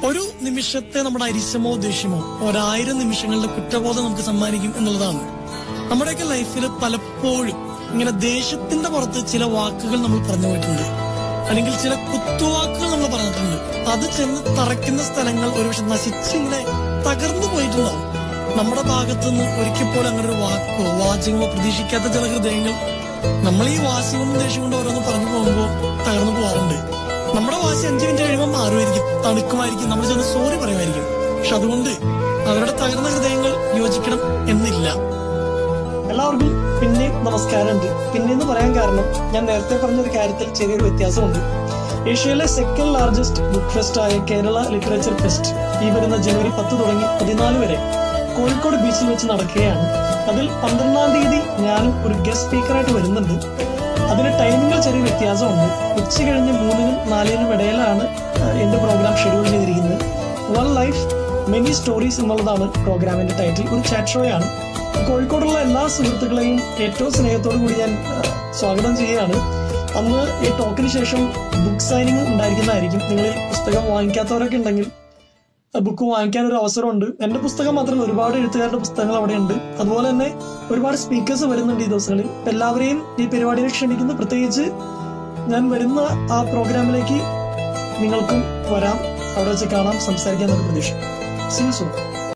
ഒരു നിമിഷത്തെ നമ്മുടെ അരിശമോ ദേഷ്യമോ ഒരായിരം നിമിഷങ്ങളുടെ കുറ്റബോധം നമുക്ക് സമ്മാനിക്കും എന്നുള്ളതാണ് നമ്മുടെയൊക്കെ ലൈഫിൽ പലപ്പോഴും ഇങ്ങനെ ദേഷ്യത്തിന്റെ പുറത്ത് ചില വാക്കുകൾ നമ്മൾ പറഞ്ഞു പോയിട്ടുണ്ട് അല്ലെങ്കിൽ ചില കുത്തുവാക്കുകൾ നമ്മൾ പറഞ്ഞിട്ടുണ്ട് അത് ചെന്ന് തറയ്ക്കുന്ന സ്ഥലങ്ങൾ ഒരുപക്ഷെ നശിച്ചിങ്ങനെ തകർന്നു പോയിട്ടുണ്ടാവും നമ്മുടെ ഭാഗത്തുനിന്ന് ഒരിക്കൽ പോലും അങ്ങനെ ഒരു വാക്കോ വാചകമോ പ്രതീക്ഷിക്കാത്ത ചില ഹൃദയങ്ങൾ നമ്മൾ ഈ വാശി കൊണ്ടും ദേഷ്യം കൊണ്ടും ഓരോന്ന് പറഞ്ഞു പോകുമ്പോൾ തകർന്നു പോകാറുണ്ട് നമ്മുടെ വാശി അഞ്ചു മിനിറ്റ് കഴിയുമ്പോൾ മാറുമായിരിക്കും തണുക്കുമായിരിക്കും നമ്മൾ ചെന്ന് സോറി പറയുമായിരിക്കും പക്ഷെ അതുകൊണ്ട് അവരുടെ തകർന്ന ഹൃദയങ്ങൾ യോജിക്കണം എന്നില്ല എല്ലാവർക്കും പിന്നെയും നമസ്കാരമുണ്ട് പിന്നെയെന്ന് പറയാൻ കാരണം ഞാൻ നേരത്തെ പറഞ്ഞ ഒരു കാര്യത്തിൽ ചെറിയൊരു വ്യത്യാസമുണ്ട് ഏഷ്യയിലെ സെക്കൻഡ് ലാർജസ്റ്റ് ബുക്ക് ഫെസ്റ്റ് ആയ കേരള ലിറ്ററേച്ചർ ഫെസ്റ്റ് ഈ വരുന്ന ജനുവരി പത്ത് തുടങ്ങി പതിനാല് വരെ കോഴിക്കോട് ബീച്ചിൽ വെച്ച് നടക്കുകയാണ് അതിൽ പന്ത്രണ്ടാം തീയതി ഞാനും ഒരു ഗസ്റ്റ് സ്പീക്കറായിട്ട് വരുന്നുണ്ട് അതിന് ടൈമിങ്ങിൽ ചെറിയ വ്യത്യാസമുണ്ട് ഉച്ച കഴിഞ്ഞ് മൂന്നിനും നാലിനും ഇടയിലാണ് ഏഹ്, എന്റെ പ്രോഗ്രാം ഷെഡ്യൂൾ ചെയ്തിരിക്കുന്നത് വൺ ലൈഫ് മെനി സ്റ്റോറീസ് എന്നുള്ളതാണ് പ്രോഗ്രാമിന്റെ ടൈറ്റിൽ ഒരു ചാറ്റ് ഷോയാണ് കോഴിക്കോടുള്ള എല്ലാ സുഹൃത്തുക്കളെയും ഏറ്റവും സ്നേഹത്തോടു കൂടി ഞാൻ ഏഹ്, സ്വാഗതം ചെയ്യുകയാണ് അന്ന് ഈ ടോക്കിന് ശേഷം ബുക്ക് സൈനിങ് ഉണ്ടായിരിക്കുന്നതായിരിക്കും നിങ്ങളിൽ പുസ്തകം വാങ്ങിക്കാത്തവരൊക്കെ ഉണ്ടെങ്കിൽ ബുക്ക് വാങ്ങിക്കാൻ ഒരു അവസരമുണ്ട് എന്റെ പുസ്തകം മാത്രമല്ല ഒരുപാട് എഴുത്തുകാരുടെ പുസ്തകങ്ങൾ അവിടെ ഉണ്ട് അതുപോലെ തന്നെ ഒരുപാട് സ്പീക്കേഴ്സ് വരുന്നുണ്ട് ഈ ദിവസങ്ങളിൽ അപ്പൊ എല്ലാവരെയും ഈ പരിപാടിയിൽ ക്ഷണിക്കുന്നു പ്രത്യേകിച്ച് ഞാൻ വരുന്ന ആ പ്രോഗ്രാമിലേക്ക് നിങ്ങൾക്കും വരാം അവിടെ വെച്ച് കാണാം സംസാരിക്കാൻ എന്നൊരു പ്രതീക്ഷ സീ സൂൺ